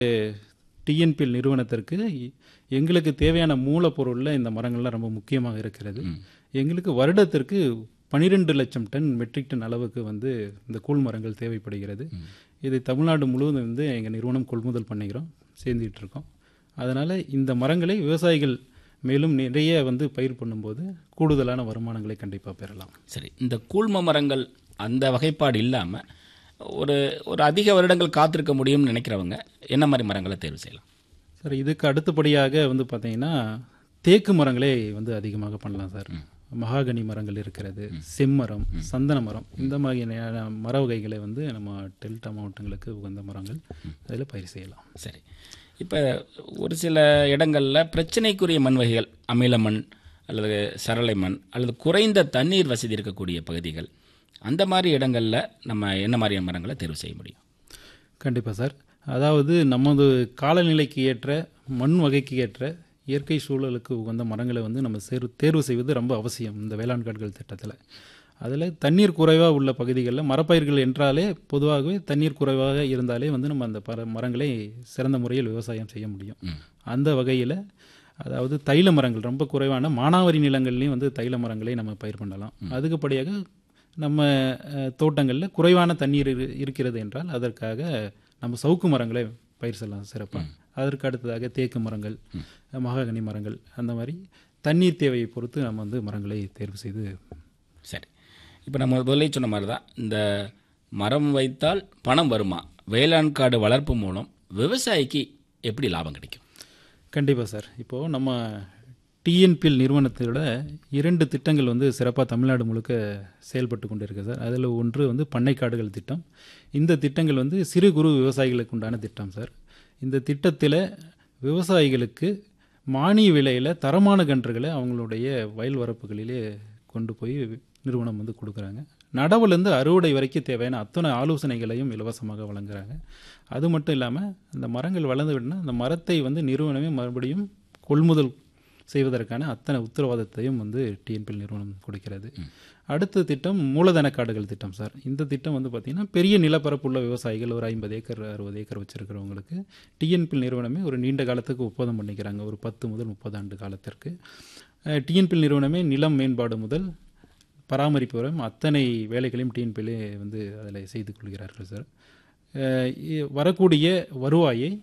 TNPL நிறுவனத்திற்கு எ- எங்களுக்கு தேவையான மூலப்பொருளில் இந்த மரங்கள்லாம் ரொம்ப முக்கியமாக இருக்கிறது எங்களுக்கு வருடத்திற்கு பனிரெண்டு லட்சம் டன் மெட்ரிக் டன் அளவுக்கு வந்து இந்த கூழ் மரங்கள் தேவைப்படுகிறது இது தமிழ்நாடு முழுவதும் வந்து எங்கள் நிறுவனம் கொள்முதல் பண்ணிக்கிறோம் சேர்ந்துட்டு இருக்கோம் அதனால் இந்த மரங்களை விவசாயிகள் மேலும் நிறைய வந்து பயிர் பண்ணும்போது கூடுதலான வருமானங்களை கண்டிப்பாக பெறலாம் சரி இந்த கூழ்ம மரங்கள் அந்த வகைப்பாடு இல்லாமல் ஒரு ஒரு அதிக வருடங்கள் காத்திருக்க முடியும்னு நினைக்கிறவங்க என்ன மாதிரி மரங்களை தேர்வு செய்யலாம் சார் இதுக்கு அடுத்தபடியாக வந்து பார்த்தீங்கன்னா தேக்கு மரங்களே வந்து அதிகமாக பண்ணலாம் சார் மகாகனி மரங்கள் இருக்கிறது செம்மரம் சந்தன மரம் இந்த மாதிரியான மர வகைகளை வந்து நம்ம டெல்டா மாவட்டங்களுக்கு உகந்த மரங்கள் அதில் பயிர் செய்யலாம் சரி இப்போ ஒரு சில இடங்களில் பிரச்சனைக்குரிய மண் வகைகள் அமில மண் அல்லது சரளை மண் அல்லது குறைந்த தண்ணீர் வசதி இருக்கக்கூடிய பகுதிகள் அந்த மாதிரி இடங்களில் நம்ம என்ன மாதிரியான மரங்களை தேர்வு செய்ய முடியும் கண்டிப்பாக சார் அதாவது நமது காலநிலைக்கு ஏற்ற மண் வகைக்கு ஏற்ற இயற்கை சூழலுக்கு உகந்த மரங்களை வந்து நம்ம சேர் தேர்வு செய்வது ரொம்ப அவசியம் இந்த வேளாண் காடுகள் திட்டத்தில் அதில் தண்ணீர் குறைவாக உள்ள பகுதிகளில் மரப்பயிர்கள் என்றாலே பொதுவாகவே தண்ணீர் குறைவாக இருந்தாலே வந்து நம்ம அந்த பர மரங்களை சிறந்த முறையில் விவசாயம் செய்ய முடியும் அந்த வகையில் அதாவது தைல மரங்கள் ரொம்ப குறைவான மானாவாரி நிலங்கள்லையும் வந்து தைல மரங்களை நம்ம பயிர் பண்ணலாம் அதுக்குப்படியாக நம்ம அஹ், தோட்டங்களில் குறைவான தண்ணீர் இரு- இருக்கிறது என்றால் அதற்காக நம்ம சவுக்கு மரங்களை பயிர் செய்யலாம் சிறப்பாக அதற்கு அடுத்ததாக தேக்கு மரங்கள் மகாகனி மரங்கள் அந்த மாதிரி தண்ணீர் தேவையை பொறுத்து நம்ம வந்து மரங்களை தேர்வு செய்து சரி இப்போ நம்ம முதலே சொன்ன மாதிரி தான் இந்த மரம் வைத்தால் பணம் வருமா வேளாண் காடு வளர்ப்பு மூலம் விவசாயிக்கு எப்படி லாபம் கிடைக்கும் கண்டிப்பாக சார் இப்போது நம்ம டிஎன்பிஎல் நிறுவனத்தோட இரண்டு திட்டங்கள் வந்து சிறப்பாக தமிழ்நாடு முழுக்க செயல்பட்டு கொண்டு இருக்கு சார் அதில் ஒன்று வந்து பண்ணைக்காடுகள் திட்டம் இந்த திட்டங்கள் வந்து சிறு குறு விவசாயிகளுக்கு உண்டான திட்டம் சார் இந்த திட்டத்தில் விவசாயிகளுக்கு மானிய விலையில் தரமான கன்றுகளை அவங்களுடைய வயல் வரப்புகளிலே கொண்டு போய் நிறுவனம் வந்து கொடுக்குறாங்க நடவுலேருந்து அறுவடை வரைக்கும் தேவையான அத்தனை ஆலோசனைகளையும் இலவசமாக வழங்குறாங்க அது மட்டும் இல்லாமல் அந்த மரங்கள் வளர்ந்து விடனா அந்த மரத்தை வந்து நிறுவனமே மறுபடியும் கொள்முதல் செய்வதற்கான அத்தனை உத்தரவாதத்தையும் வந்து டிஎன்பிஎல் நிறுவனம் கொடுக்கிறது அடுத்த திட்டம் மூலதன காடுகள் திட்டம் சார் இந்த திட்டம் வந்து பார்த்திங்கன்னா பெரிய நிலப்பரப்புள்ள விவசாயிகள் ஒரு ஐம்பது ஏக்கர் அறுபது ஏக்கர் வச்சுருக்கிறவங்களுக்கு டிஎன்பிஎல் நிறுவனமே ஒரு நீண்ட காலத்துக்கு ஒப்பந்தம் பண்ணிக்கிறாங்க ஒரு பத்து முதல் முப்பது ஆண்டு காலத்திற்கு டிஎன்பிஎல் நிறுவனமே நிலம் மேம்பாடு முதல் பராமரிப்பு வரை அத்தனை வேலைகளையும் டிஎன்பிஎல்லே வந்து அதில் செய்து கொள்கிறார்கள் சார் அஹ் இ- வரக்கூடிய வருவாயை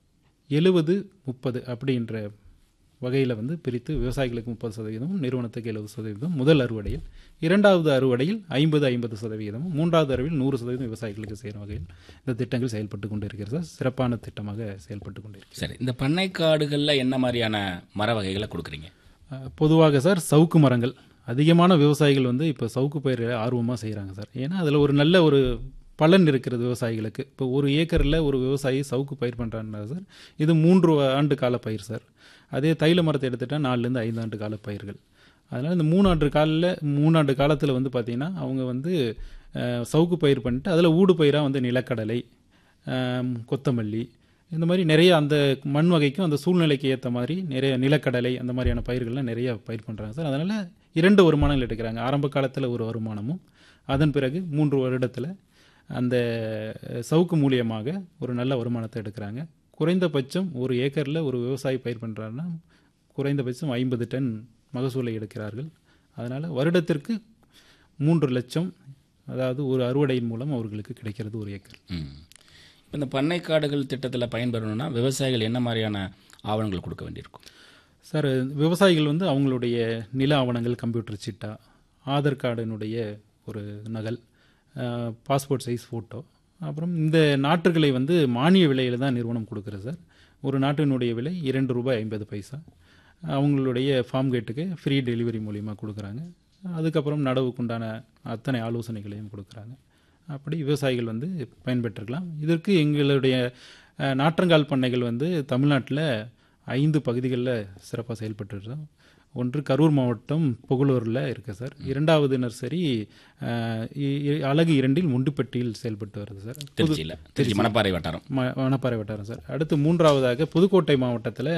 எழுபது முப்பது அப்படின்ற வகையில் வந்து பிரித்து விவசாயிகளுக்கு முப்பது சதவீதமும் நிறுவனத்துக்கு எழுபது சதவீதம் முதல் அறுவடையில் இரண்டாவது அறுவடையில் ஐம்பது ஐம்பது சதவீதமும் மூன்றாவது அறுவடையில் நூறு சதவீதம் விவசாயிகளுக்கு செய்யும் வகையில் இந்த திட்டங்கள் செயல்பட்டு கொண்டு இருக்கிறது சார் சிறப்பான திட்டமாக செயல்பட்டு கொண்டு இருக்கிறது சரி இந்த பண்ணைக்காடுகளில் என்ன மாதிரியான மர வகைகளை கொடுக்குறீங்க அஹ் பொதுவாக சார் சவுக்கு மரங்கள் அதிகமான விவசாயிகள் வந்து இப்போ சவுக்கு பயிரை ஆர்வமாக செய்கிறாங்க சார் ஏன்னா அதில் ஒரு நல்ல ஒரு பலன் இருக்கிறது விவசாயிகளுக்கு இப்போ ஒரு ஏக்கரில் ஒரு விவசாயி சவுக்கு பயிர் பண்ணுறாங்கன்னா சார் இது மூன்று ஆண்டு கால பயிர் சார் அதே தைல மரத்தை எடுத்துட்டால் நாலுலேருந்து ஐந்து ஆண்டு கால பயிர்கள் அதனால் இந்த மூணாண்டு காலில் மூணாண்டு காலத்தில் வந்து பார்த்திங்கன்னா அவங்க வந்து அஹ், சவுக்கு பயிர் பண்ணிட்டு அதில் ஊடு பயிராக வந்து நிலக்கடலை ஆம், கொத்தமல்லி இந்த மாதிரி நிறைய அந்த மண் வகைக்கும் அந்த சூழ்நிலைக்கு ஏற்ற மாதிரி நிறைய நிலக்கடலை அந்த மாதிரியான பயிர்கள்லாம் நிறைய பயிர் பண்ணுறாங்க சார் அதனால் இரண்டு வருமானங்கள் எடுக்கிறாங்க ஆரம்ப காலத்தில் ஒரு வருமானமும் அதன் பிறகு மூன்று வருடத்தில் அந்த அஹ், சவுக்கு மூலியமாக ஒரு நல்ல வருமானத்தை எடுக்கிறாங்க குறைந்தபட்சம் ஒரு ஏக்கரில் ஒரு விவசாயி பயிர் பண்ணுறாருன்னா குறைந்தபட்சம் ஐம்பது டன் மகசூலை எடுக்கிறார்கள் அதனால் வருடத்திற்கு மூன்று லட்சம் அதாவது ஒரு அறுவடையின் மூலம் அவர்களுக்கு கிடைக்கிறது ஒரு ஏக்கர் ம் இப்போ இந்த பண்ணைக்காடுகள் திட்டத்தில் பயன்பெறணும்னா விவசாயிகள் என்ன மாதிரியான ஆவணங்கள் கொடுக்க வேண்டியிருக்கும் சார் விவசாயிகள் வந்து அவங்களுடைய நில ஆவணங்கள் கம்ப்யூட்டர் சிட்டா ஆதார் கார்டினுடைய ஒரு நகல் பாஸ்போர்ட் சைஸ் ஃபோட்டோ அப்புறம் இந்த நாற்றுகளை வந்து மானிய விலையில் தான் நிறுவனம் கொடுக்குறது சார் ஒரு நாட்டினுடைய விலை இரண்டு ரூபாய் ஐம்பது பைசா அவங்களுடைய ஃபார்ம் கேட்டுக்கு ஃப்ரீ டெலிவரி மூலியமாக கொடுக்குறாங்க அதுக்கப்புறம் நடவுக்குண்டான அத்தனை ஆலோசனைகளையும் கொடுக்குறாங்க அப்படி விவசாயிகள் வந்து பயன்பெற்றுக்கலாம் இதற்கு எங்களுடைய அஹ், நாற்றங்கால் பண்ணைகள் வந்து தமிழ்நாட்டில் ஐந்து பகுதிகளில் சிறப்பாக செயல்பட்டு இருக்கோம் ஒன்று கரூர் மாவட்டம் புகழூரில் இருக்குது சார் இரண்டாவது நர்சரி அஹ், இ- இ- அலகு இரண்டில் முண்டுப்பட்டியில் செயல்பட்டு வருது சார் திருச்சியில் திருச்சி மணப்பாறை வட்டாரம் ம- வனப்பாறை வட்டாரம் சார் அடுத்து மூன்றாவதாக புதுக்கோட்டை மாவட்டத்தில்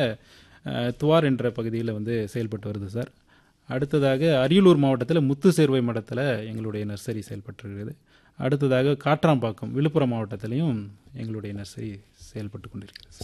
துவார் என்ற பகுதியில் வந்து செயல்பட்டு வருது சார் அடுத்ததாக அரியலூர் மாவட்டத்தில் முத்து சேர்வை மடத்தில் எங்களுடைய நர்சரி செயல்பட்டு இருக்குது அடுத்ததாக காட்ராம்பாக்கம் விழுப்புரம் மாவட்டத்திலையும் எங்களுடைய நர்சரி செயல்பட்டு கொண்டிருக்கிறது